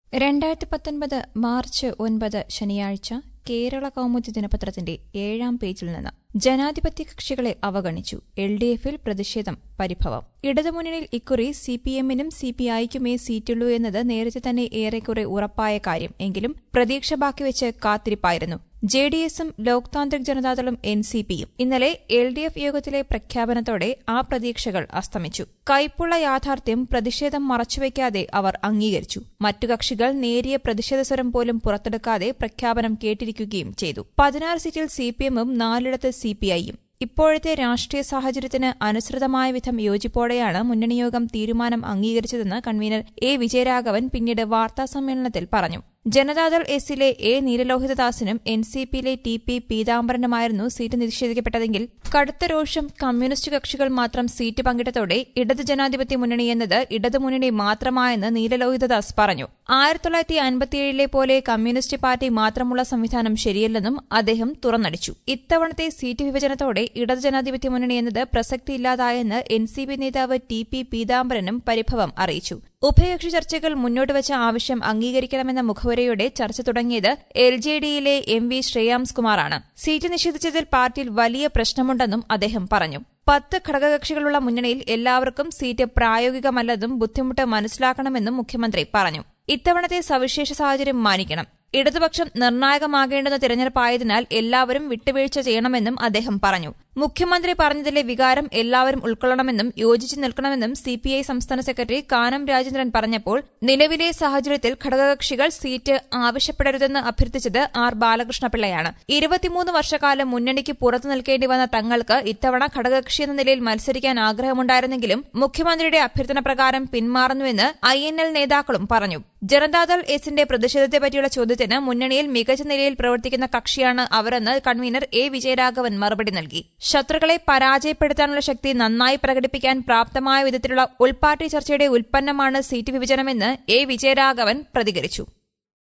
രണ്ടായിരത്തി പത്തൊൻപത് മാർച്ച് ഒൻപത് ശനിയാഴ്ച കേരള കൗമുദി ദിനപത്രത്തിന്റെ ഏഴാം പേജിൽ നിന്ന് ജനാധിപത്യ കക്ഷികളെ അവഗണിച്ചു എൽ ഡി എഫിൽ പ്രതിഷേധം പരിഭവം ഇടതുമുന്നണിയിൽ ഇക്കുറി സി പി എമ്മിനും സി പി ഐക്കുമേ സീറ്റുള്ളൂ എന്നത് നേരത്തെ തന്നെ ഏറെക്കുറെ ഉറപ്പായ കാര്യം എങ്കിലും പ്രതീക്ഷ ബാക്കിവെച്ച് കാത്തിരിപ്പായിരുന്നു ജെ ഡി എസും ലോക് താന്ത്രിക് ജനതാദളും എൻ സി പിയും ഇന്നലെ എൽ ഡി എഫ് യോഗത്തിലെ പ്രഖ്യാപനത്തോടെ ആ പ്രതീക്ഷകൾ അസ്തമിച്ചു കൈപ്പുള്ള യാഥാർത്ഥ്യം പ്രതിഷേധം മറച്ചുവെക്കാതെ അവർ അംഗീകരിച്ചു മറ്റു കക്ഷികൾ നേരിയ പ്രതിഷേധ സ്വരം പോലും പുറത്തെടുക്കാതെ പ്രഖ്യാപനം കേട്ടിരിക്കുകയും ചെയ്തു പതിനാറ് സീറ്റിൽ സി പി എമ്മും നാലിടത്ത് സി പി ഐയും ഇപ്പോഴത്തെ രാഷ്ട്രീയ സാഹചര്യത്തിന് അനുസൃതമായ വിധം യോജിപ്പോടെയാണ് മുന്നണിയോഗം തീരുമാനം അംഗീകരിച്ചതെന്ന് കൺവീനർ എ വിജയരാഘവൻ പിന്നീട് വാർത്താസമ്മേളനത്തിൽ പറഞ്ഞു ജനതാദൾ എസിലെ എ നീലലോഹിതദാസിനും എൻ സി പിയിലെ ടി പി പീതാംബരനുമായിരുന്നു സീറ്റ് നിഷേധിക്കപ്പെട്ടതെങ്കിൽ കടുത്ത രോഷം കമ്മ്യൂണിസ്റ്റ് കക്ഷികൾ മാത്രം സീറ്റ് പങ്കിട്ടതോടെ ഇടതു ജനാധിപത്യ മുന്നണി എന്നത് ഇടതുമുന്നണി മാത്രമായെന്ന് നീലലോഹിതദാസ് പറഞ്ഞു ആയിരത്തി തൊള്ളായിരത്തി അൻപത്തിയേഴിലെ പോലെ കമ്മ്യൂണിസ്റ്റ് പാർട്ടി മാത്രമുള്ള സംവിധാനം ശരിയല്ലെന്നും അദ്ദേഹം തുറന്നടിച്ചു ഇത്തവണത്തെ സീറ്റ് വിഭജനത്തോടെ ഇടതു ജനാധിപത്യ മുന്നണി എന്നത് പ്രസക്തിയില്ലാതായെന്ന് എൻ സി പി നേതാവ് ടി പി പീതാംബരനും പരിഭവം അറിയിച്ചു ഉഭയകക്ഷി ചർച്ചകൾ മുന്നോട്ട് വെച്ച ആവശ്യം അംഗീകരിക്കണമെന്ന മുഖവരയോടെ ചർച്ച തുടങ്ങിയത് എൽ ജെ ഡിയിലെ എം വി ശ്രേയാംസ് കുമാറാണ് സീറ്റ് നിഷേധിച്ചതിൽ പാർട്ടിയിൽ വലിയ പ്രശ്നമുണ്ടെന്നും അദ്ദേഹം പറഞ്ഞു പത്ത് ഘടകകക്ഷികളുള്ള മുന്നണിയിൽ എല്ലാവർക്കും സീറ്റ് പ്രായോഗികമല്ലെന്നും ബുദ്ധിമുട്ട് മനസ്സിലാക്കണമെന്നും മുഖ്യമന്ത്രി പറഞ്ഞു ഇത്തവണത്തെ സവിശേഷ സാഹചര്യം മാനിക്കണം ഇടതുപക്ഷം നിർണായകമാകേണ്ടുന്ന തിരഞ്ഞെടുപ്പായതിനാൽ എല്ലാവരും വിട്ടുവീഴ്ച ചെയ്യണമെന്നും അദ്ദേഹം പറഞ്ഞു മുഖ്യമന്ത്രി പറഞ്ഞതിലെ വികാരം എല്ലാവരും ഉൾക്കൊള്ളണമെന്നും യോജിച്ചു നിൽക്കണമെന്നും സിപിഐ സംസ്ഥാന സെക്രട്ടറി കാനം രാജേന്ദ്രൻ പറഞ്ഞപ്പോൾ നിലവിലെ സാഹചര്യത്തിൽ ഘടകകക്ഷികൾ സീറ്റ് ആവശ്യപ്പെടരുതെന്ന് അഭ്യർത്ഥിച്ചത് ആർ ബാലകൃഷ്ണപിള്ളയാണ് ഇരുപത്തിമൂന്ന് വർഷക്കാലം മുന്നണിക്ക് പുറത്തു നിൽക്കേണ്ടി വന്ന തങ്ങൾക്ക് ഇത്തവണ ഘടകകക്ഷി എന്ന നിലയിൽ മത്സരിക്കാൻ ആഗ്രഹമുണ്ടായിരുന്നെങ്കിലും മുഖ്യമന്ത്രിയുടെ അഭ്യർത്ഥന പ്രകാരം പിന്മാറുന്നുവെന്ന് ഐ എൻ എൽ നേതാക്കളും പറഞ്ഞു ജനതാദൾ എസിന്റെ പ്രതിഷേധത്തെപ്പറ്റിയുള്ള ചോദ്യത്തിന് മുന്നണിയിൽ മികച്ച നിലയിൽ പ്രവർത്തിക്കുന്ന കക്ഷിയാണ് അവരെന്ന് കൺവീനർ എ വിജയരാഘവൻ മറുപടി നൽകി ശത്രുക്കളെ പരാജയപ്പെടുത്താനുള്ള ശക്തി നന്നായി പ്രകടിപ്പിക്കാൻ പ്രാപ്തമായ വിധത്തിലുള്ള ഉൾപാർട്ടി ചർച്ചയുടെ ഉൽപ്പന്നമാണ് സീറ്റ് വിഭജനമെന്ന് എ വിജയരാഘവൻ പ്രതികരിച്ചു